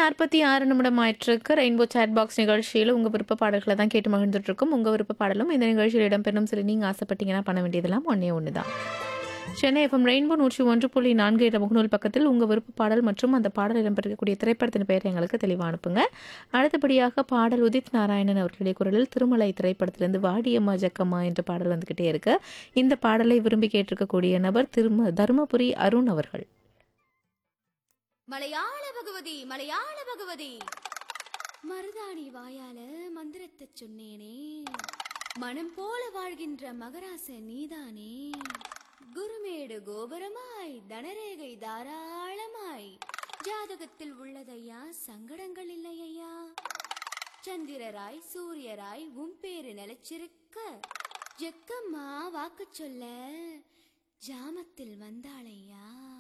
நாற்பத்தி ஆறு நிமிடம் ஆயிட்டிருக்கு ரெயின்போ சேட் பாக்ஸ் நிகழ்ச்சியில் உங்கள் விருப்ப பாடல்களை தான் கேட்டு மகிழ்ந்துட்டு இருக்கோம் உங்கள் விருப்ப பாடலும் இந்த நிகழ்ச்சியில் இடம்பெறும் சொல்லி நீங்கள் ஆசைப்பட்டீங்கன்னா பண்ண வேண்டியதெல்லாம் ஒன்றே ஒன்று தான் சென்னை எஃப்எம் ரெயின்போ நூற்றி ஒன்று புள்ளி நான்கு என்ற முகநூல் பக்கத்தில் உங்கள் விருப்ப பாடல் மற்றும் அந்த பாடல் இடம்பெறக்கூடிய திரைப்படத்தின் பெயரை எங்களுக்கு தெளிவாக அனுப்புங்க அடுத்தபடியாக பாடல் உதித் நாராயணன் அவர்களுடைய குரலில் திருமலை திரைப்படத்திலிருந்து வாடியம்மா ஜக்கம்மா என்ற பாடல் வந்துக்கிட்டே இருக்கு இந்த பாடலை விரும்பி கேட்டிருக்கக்கூடிய நபர் திரும தருமபுரி அருண் அவர்கள் மலையாள பகவதி மலையாள பகவதி மருதாணி வாயால மந்திரத்தை சொன்னேனே மனம் போல வாழ்கின்ற மகராச நீதானே குருமேடு கோபுரமாய் தனரேகை தாராளமாய் ஜாதகத்தில் உள்ளதையா சங்கடங்கள் இல்லையா சந்திரராய் சூரியராய் உன் பேரு நிலைச்சிருக்க ஜக்கம்மா வாக்கு சொல்ல ஜாமத்தில் வந்தாளையா